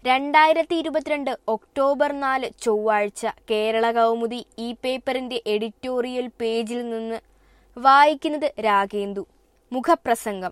രണ്ടായിരത്തി ഇരുപത്തിരണ്ട് ഒക്ടോബർ നാല് ചൊവ്വാഴ്ച കേരള കൗമുദി ഈ പേപ്പറിന്റെ എഡിറ്റോറിയൽ പേജിൽ നിന്ന് വായിക്കുന്നത് രാഗേന്ദു മുഖപ്രസംഗം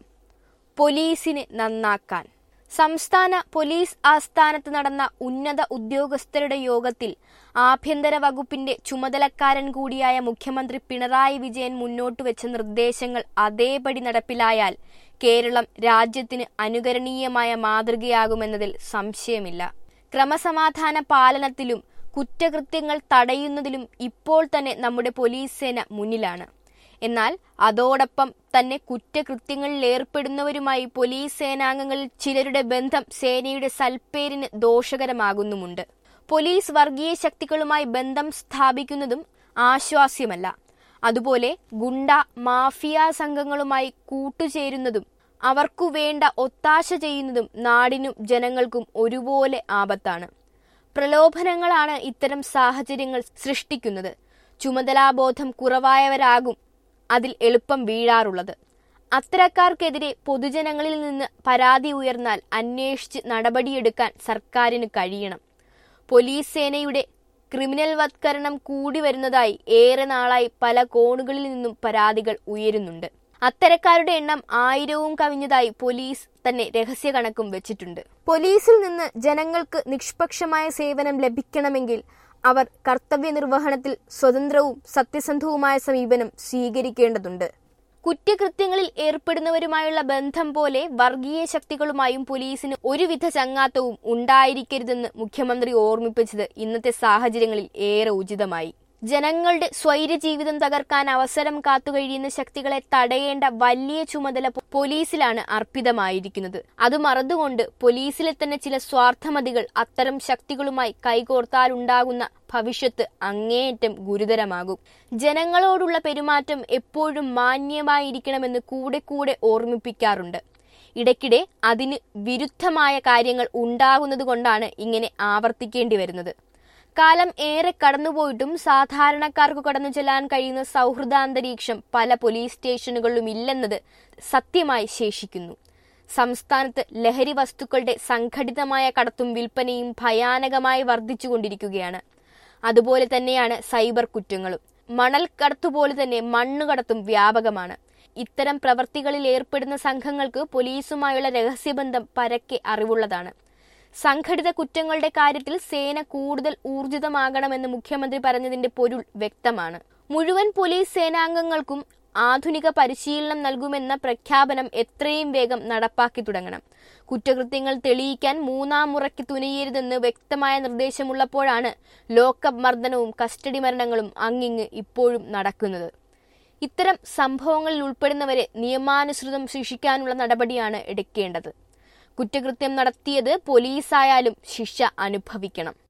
പോലീസിന് നന്നാക്കാൻ സംസ്ഥാന പോലീസ് ആസ്ഥാനത്ത് നടന്ന ഉന്നത ഉദ്യോഗസ്ഥരുടെ യോഗത്തിൽ ആഭ്യന്തര വകുപ്പിന്റെ ചുമതലക്കാരൻ കൂടിയായ മുഖ്യമന്ത്രി പിണറായി വിജയൻ മുന്നോട്ടുവെച്ച നിർദ്ദേശങ്ങൾ അതേപടി നടപ്പിലായാൽ കേരളം രാജ്യത്തിന് അനുകരണീയമായ മാതൃകയാകുമെന്നതിൽ സംശയമില്ല ക്രമസമാധാന പാലനത്തിലും കുറ്റകൃത്യങ്ങൾ തടയുന്നതിലും ഇപ്പോൾ തന്നെ നമ്മുടെ പോലീസ് സേന മുന്നിലാണ് എന്നാൽ അതോടൊപ്പം തന്നെ കുറ്റകൃത്യങ്ങളിൽ ഏർപ്പെടുന്നവരുമായി പോലീസ് സേനാംഗങ്ങളിൽ ചിലരുടെ ബന്ധം സേനയുടെ സൽപ്പേരിന് ദോഷകരമാകുന്നുമുണ്ട് പോലീസ് വർഗീയ ശക്തികളുമായി ബന്ധം സ്ഥാപിക്കുന്നതും ആശ്വാസ്യമല്ല അതുപോലെ ഗുണ്ട മാഫിയ സംഘങ്ങളുമായി കൂട്ടുചേരുന്നതും അവർക്കു വേണ്ട ഒത്താശ ചെയ്യുന്നതും നാടിനും ജനങ്ങൾക്കും ഒരുപോലെ ആപത്താണ് പ്രലോഭനങ്ങളാണ് ഇത്തരം സാഹചര്യങ്ങൾ സൃഷ്ടിക്കുന്നത് ചുമതലാബോധം കുറവായവരാകും അതിൽ എളുപ്പം വീഴാറുള്ളത് അത്തരക്കാർക്കെതിരെ പൊതുജനങ്ങളിൽ നിന്ന് പരാതി ഉയർന്നാൽ അന്വേഷിച്ച് നടപടിയെടുക്കാൻ സർക്കാരിന് കഴിയണം പോലീസ് സേനയുടെ ക്രിമിനൽ വത്കരണം കൂടി വരുന്നതായി ഏറെ നാളായി പല കോണുകളിൽ നിന്നും പരാതികൾ ഉയരുന്നുണ്ട് അത്തരക്കാരുടെ എണ്ണം ആയിരവും കവിഞ്ഞതായി പോലീസ് തന്നെ രഹസ്യ കണക്കും വെച്ചിട്ടുണ്ട് പോലീസിൽ നിന്ന് ജനങ്ങൾക്ക് നിഷ്പക്ഷമായ സേവനം ലഭിക്കണമെങ്കിൽ അവർ കർത്തവ്യ നിർവഹണത്തിൽ സ്വതന്ത്രവും സത്യസന്ധവുമായ സമീപനം സ്വീകരിക്കേണ്ടതുണ്ട് കുറ്റകൃത്യങ്ങളിൽ ഏർപ്പെടുന്നവരുമായുള്ള ബന്ധം പോലെ വർഗീയ ശക്തികളുമായും പോലീസിന് ഒരുവിധ ചങ്ങാത്തവും ഉണ്ടായിരിക്കരുതെന്ന് മുഖ്യമന്ത്രി ഓർമ്മിപ്പിച്ചത് ഇന്നത്തെ സാഹചര്യങ്ങളിൽ ഏറെ ഉചിതമായി ജനങ്ങളുടെ സ്വൈര്യ ജീവിതം തകർക്കാൻ അവസരം കാത്തുകഴിയുന്ന ശക്തികളെ തടയേണ്ട വലിയ ചുമതല പോലീസിലാണ് അർപ്പിതമായിരിക്കുന്നത് അത് മറന്നുകൊണ്ട് പോലീസിലെ തന്നെ ചില സ്വാർത്ഥമതികൾ അത്തരം ശക്തികളുമായി കൈകോർത്താലുണ്ടാകുന്ന ഭവിഷ്യത്ത് അങ്ങേയറ്റം ഗുരുതരമാകും ജനങ്ങളോടുള്ള പെരുമാറ്റം എപ്പോഴും മാന്യമായിരിക്കണമെന്ന് കൂടെ കൂടെ ഓർമ്മിപ്പിക്കാറുണ്ട് ഇടയ്ക്കിടെ അതിന് വിരുദ്ധമായ കാര്യങ്ങൾ ഉണ്ടാകുന്നത് കൊണ്ടാണ് ഇങ്ങനെ ആവർത്തിക്കേണ്ടി വരുന്നത് കാലം ഏറെ കടന്നുപോയിട്ടും സാധാരണക്കാർക്ക് കടന്നു ചെല്ലാൻ കഴിയുന്ന സൗഹൃദാന്തരീക്ഷം പല പോലീസ് സ്റ്റേഷനുകളിലും ഇല്ലെന്നത് സത്യമായി ശേഷിക്കുന്നു സംസ്ഥാനത്ത് ലഹരി വസ്തുക്കളുടെ സംഘടിതമായ കടത്തും വിൽപ്പനയും ഭയാനകമായി വർദ്ധിച്ചുകൊണ്ടിരിക്കുകയാണ് അതുപോലെ തന്നെയാണ് സൈബർ കുറ്റങ്ങളും മണൽ കടത്തുപോലെ തന്നെ മണ്ണുകടത്തും വ്യാപകമാണ് ഇത്തരം പ്രവർത്തികളിൽ ഏർപ്പെടുന്ന സംഘങ്ങൾക്ക് പോലീസുമായുള്ള രഹസ്യബന്ധം പരക്കെ അറിവുള്ളതാണ് സംഘടിത കുറ്റങ്ങളുടെ കാര്യത്തിൽ സേന കൂടുതൽ ഊർജിതമാകണമെന്ന് മുഖ്യമന്ത്രി പറഞ്ഞതിന്റെ പൊരുൾ വ്യക്തമാണ് മുഴുവൻ പോലീസ് സേനാംഗങ്ങൾക്കും ആധുനിക പരിശീലനം നൽകുമെന്ന പ്രഖ്യാപനം എത്രയും വേഗം നടപ്പാക്കി തുടങ്ങണം കുറ്റകൃത്യങ്ങൾ തെളിയിക്കാൻ മൂന്നാം മുറയ്ക്ക് തുനിയരുതെന്ന് വ്യക്തമായ നിർദ്ദേശമുള്ളപ്പോഴാണ് ലോക്കപ്പ് മർദ്ദനവും കസ്റ്റഡി മരണങ്ങളും അങ്ങിങ്ങ് ഇപ്പോഴും നടക്കുന്നത് ഇത്തരം സംഭവങ്ങളിൽ ഉൾപ്പെടുന്നവരെ നിയമാനുസൃതം ശിക്ഷിക്കാനുള്ള നടപടിയാണ് എടുക്കേണ്ടത് കുറ്റകൃത്യം നടത്തിയത് പോലീസായാലും ശിക്ഷ അനുഭവിക്കണം